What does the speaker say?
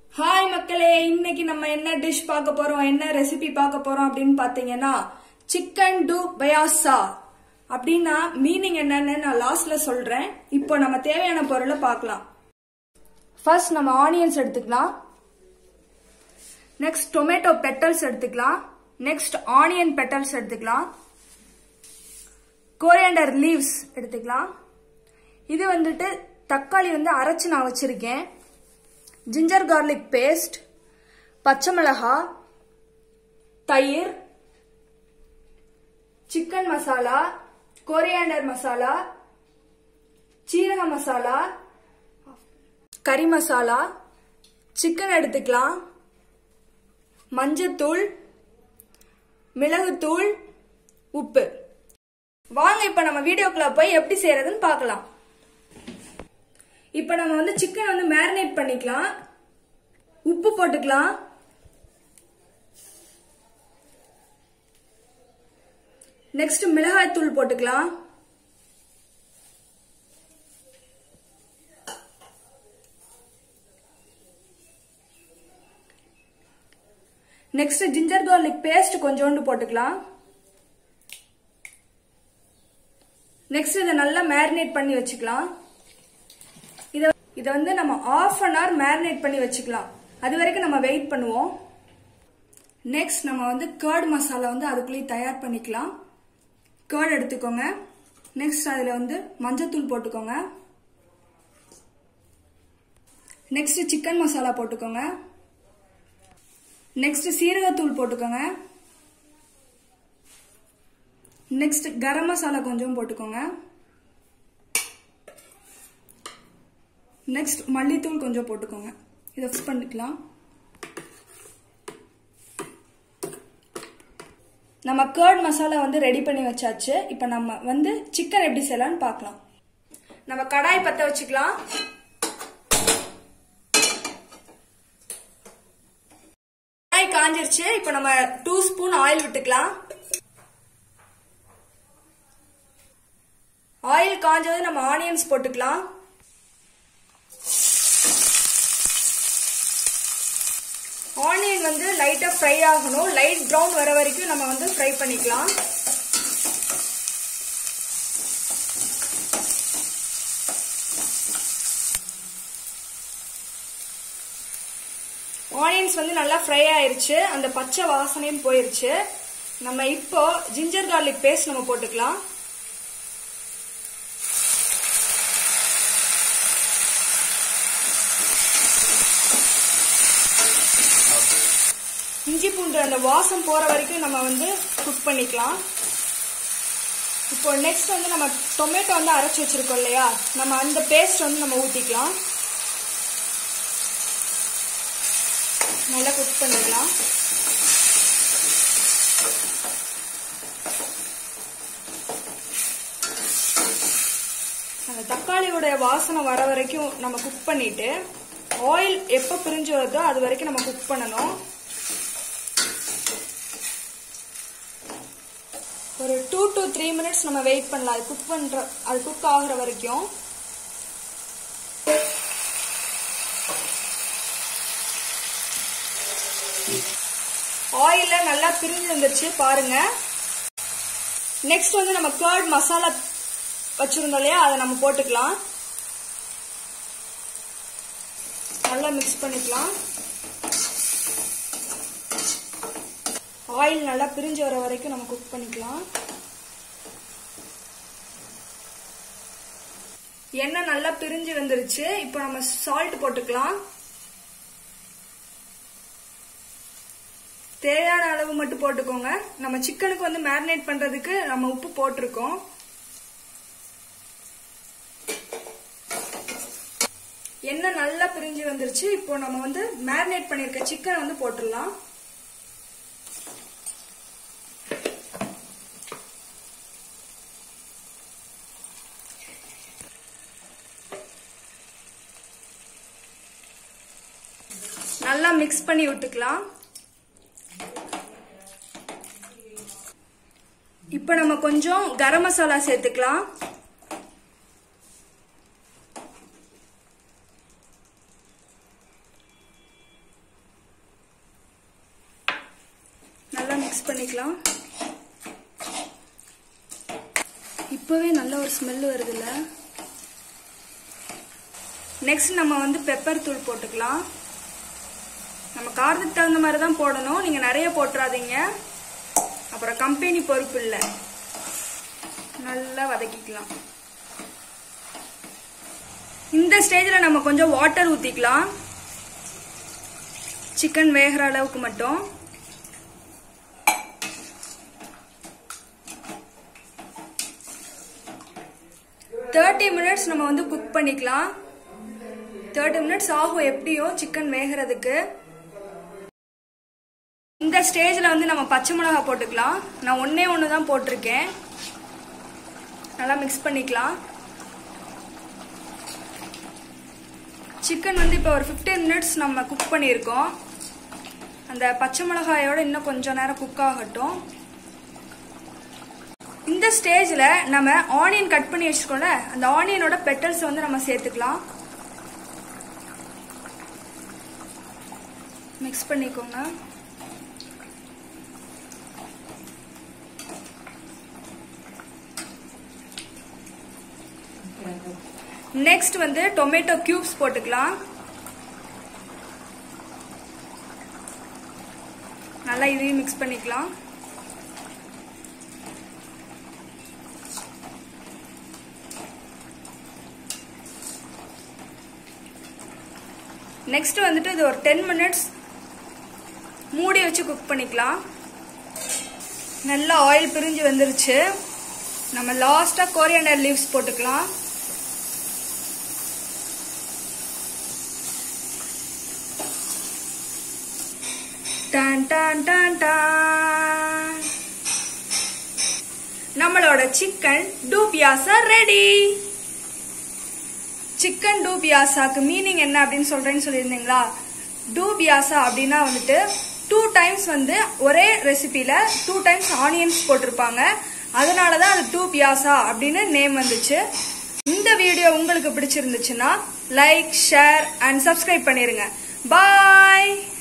hi மக்களே இன்னைக்கு நம்ம என்ன டிஷ் பார்க்க போறோம் என்ன ரெசிபி பார்க்க போறோம் அப்படின்னு பாத்தீங்கன்னா சிக்கன் டு பயாசா அப்படின்னா மீனிங் என்னன்னு நான் லாஸ்ட்ல சொல்றேன் இப்போ நம்ம தேவையான பொருளை பார்க்கலாம் ஃபர்ஸ்ட் நம்ம ஆனியன்ஸ் எடுத்துக்கலாம் நெக்ஸ்ட் டொமேட்டோ பெட்டல்ஸ் எடுத்துக்கலாம் நெக்ஸ்ட் ஆனியன் பெட்டல்ஸ் எடுத்துக்கலாம் கோரியண்டர் லீவ்ஸ் எடுத்துக்கலாம் இது வந்துட்டு தக்காளி வந்து அரைச்சு நான் வச்சிருக்கேன் ஜிஞ்சர் கார்லிக் பேஸ்ட் பச்சை மிளகா தயிர் சிக்கன் மசாலா கோரியாண்டர் மசாலா சீரக மசாலா கறி மசாலா சிக்கன் எடுத்துக்கலாம் மஞ்சத்தூள் மிளகுத்தூள் உப்பு வாங்க இப்ப நம்ம வீடியோக்குள்ள போய் எப்படி செய்யறதுன்னு பார்க்கலாம் இப்ப நம்ம வந்து சிக்கன் வந்து மேரினேட் பண்ணிக்கலாம் உப்பு போட்டுக்கலாம் நெக்ஸ்ட் மிளகாய் தூள் போட்டுக்கலாம் நெக்ஸ்ட் ஜிஞ்சர் கார்லிக் பேஸ்ட் கொஞ்சோண்டு போட்டுக்கலாம் நெக்ஸ்ட் இதை நல்லா மேரினேட் பண்ணி வச்சுக்கலாம் இதை இதை வந்து நம்ம ஆஃப் அன் ஹவர் மேரினேட் பண்ணி வச்சுக்கலாம் அது வரைக்கும் நம்ம வெயிட் பண்ணுவோம் நெக்ஸ்ட் நம்ம வந்து கேர்ட் மசாலா வந்து அதுக்குள்ளேயே தயார் பண்ணிக்கலாம் கேர்ட் எடுத்துக்கோங்க நெக்ஸ்ட் அதில் வந்து மஞ்சத்தூள் போட்டுக்கோங்க நெக்ஸ்ட் சிக்கன் மசாலா போட்டுக்கோங்க நெக்ஸ்ட் சீரகத்தூள் போட்டுக்கோங்க நெக்ஸ்ட் கரம் மசாலா கொஞ்சம் போட்டுக்கோங்க நெக்ஸ்ட் மல்லித்தூள் கொஞ்சம் போட்டுக்கோங்க இதை ஃபிக்ஸ் பண்ணிக்கலாம் நம்ம கேர்ட் மசாலா வந்து ரெடி பண்ணி வச்சாச்சு இப்போ நம்ம வந்து சிக்கன் எப்படி செய்யலாம்னு பார்க்கலாம் நம்ம கடாய் பற்ற வச்சுக்கலாம் கடாய் காஞ்சிருச்சு இப்போ நம்ம டூ ஸ்பூன் ஆயில் விட்டுக்கலாம் ஆயில் காஞ்சது நம்ம ஆனியன்ஸ் போட்டுக்கலாம் ஆனியன் வந்து லைட்டா ஃப்ரை ஆகணும் லைட் ப்ரௌன் வர வரைக்கும் நம்ம வந்து ஃப்ரை பண்ணிக்கலாம் ஆனியன்ஸ் வந்து நல்லா ஃப்ரை ஆயிருச்சு அந்த பச்சை வாசனையும் போயிருச்சு நம்ம இப்போ ஜிஞ்சர் கார்லிக் பேஸ்ட் நம்ம போட்டுக்கலாம் இஞ்சி பூண்டு அந்த வாசம் போற வரைக்கும் நம்ம வந்து குக் பண்ணிக்கலாம் இப்போ நெக்ஸ்ட் வந்து நம்ம டொமேட்டோ வந்து அரைச்சி வச்சிருக்கோம் இல்லையா நம்ம அந்த பேஸ்ட் வந்து நம்ம ஊத்திக்கலாம் நல்லா குக் பண்ணிக்கலாம் அந்த தக்காளியோட வாசனை வர வரைக்கும் நம்ம குக் பண்ணிட்டு ஆயில் எப்போ பிரிஞ்சு வருதோ அது வரைக்கும் நம்ம குக் பண்ணணும் ஒரு டூ டு த்ரீ மினிட்ஸ் நம்ம வெயிட் பண்ணலாம் அது குக் பண்ற அது குக் ஆகுற வரைக்கும் ஆயில நல்லா பிரிஞ்சு வந்துருச்சு பாருங்க நெக்ஸ்ட் வந்து நம்ம கேர்ட் மசாலா வச்சிருந்தோம் இல்லையா அதை நம்ம போட்டுக்கலாம் நல்லா மிக்ஸ் பண்ணிக்கலாம் ஆயில் நல்லா பிரிஞ்சு வர வரைக்கும் நம்ம குக் பண்ணிக்கலாம் எண்ணெய் நல்லா பிரிஞ்சு வந்துருச்சு இப்போ நம்ம சால்ட் போட்டுக்கலாம் தேவையான அளவு மட்டும் போட்டுக்கோங்க நம்ம சிக்கனுக்கு வந்து மேரினேட் பண்றதுக்கு நம்ம உப்பு போட்டிருக்கோம் எண்ணெய் நல்லா பிரிஞ்சு வந்துருச்சு இப்போ நம்ம வந்து மேரினேட் பண்ணிருக்க சிக்கனை வந்து போட்டுடலாம் நல்லா மிக்ஸ் பண்ணி விட்டுக்கலாம் இப்போ நம்ம கொஞ்சம் கரம் மசாலா சேர்த்துக்கலாம் பண்ணிக்கலாம் இப்போவே நல்ல ஒரு ஸ்மெல் வருதுல்ல நெக்ஸ்ட் நம்ம வந்து பெப்பர் தூள் போட்டுக்கலாம் நம்ம காரத்துக்கு தகுந்த மாதிரி தான் போடணும் நீங்கள் நிறைய போட்டுறாதீங்க அப்புறம் கம்பெனி பொறுப்பு இல்லை நல்லா வதக்கிக்கலாம் இந்த ஸ்டேஜில் நம்ம கொஞ்சம் வாட்டர் ஊற்றிக்கலாம் சிக்கன் வேகிற அளவுக்கு மட்டும் தேர்ட்டி மினிட்ஸ் நம்ம வந்து குக் பண்ணிக்கலாம் தேர்ட்டி மினிட்ஸ் ஆகும் எப்படியும் சிக்கன் வேகிறதுக்கு இந்த ஸ்டேஜில் வந்து நம்ம பச்சை மிளகா போட்டுக்கலாம் நான் ஒன்னே ஒன்று தான் போட்டிருக்கேன் நல்லா மிக்ஸ் பண்ணிக்கலாம் சிக்கன் வந்து இப்போ ஒரு ஃபிஃப்டீன் மினிட்ஸ் நம்ம குக் பண்ணியிருக்கோம் அந்த பச்சை மிளகாயோட இன்னும் கொஞ்சம் நேரம் குக் ஆகட்டும் இந்த ஸ்டேஜில் நம்ம ஆனியன் கட் பண்ணி வச்சுருக்கோம்ல அந்த ஆனியனோட பெட்டல்ஸ் வந்து நம்ம சேர்த்துக்கலாம் மிக்ஸ் பண்ணிக்கோங்க நெக்ஸ்ட் வந்து டொமேட்டோ கியூப்ஸ் போட்டுக்கலாம் நல்லா இதையும் மிக்ஸ் பண்ணிக்கலாம் நெக்ஸ்ட் வந்துட்டு இது ஒரு டென் மினிட்ஸ் மூடி வச்சு குக் பண்ணிக்கலாம் நல்லா ஆயில் பிரிஞ்சு வந்துருச்சு நம்ம லாஸ்டா கோரியண்டர் லீவ்ஸ் போட்டுக்கலாம் டான் டான் டான் டான் நம்மளோட சிக்கன் டூபியாசா ரெடி சிக்கன் டூபியாசாக்கு மீனிங் என்ன அப்படின்னு சொல்றேன்னு சொல்லியிருந்தீங்களா டூபியாசா அப்படின்னா வந்துட்டு டூ டைம்ஸ் வந்து ஒரே ரெசிபியில டூ டைம்ஸ் ஆனியன்ஸ் போட்டிருப்பாங்க அதனால தான் அது டூ பியாசா அப்படின்னு நேம் வந்துச்சு இந்த வீடியோ உங்களுக்கு பிடிச்சிருந்துச்சுன்னா லைக் ஷேர் அண்ட் சப்ஸ்கிரைப் பண்ணிருங்க பாய்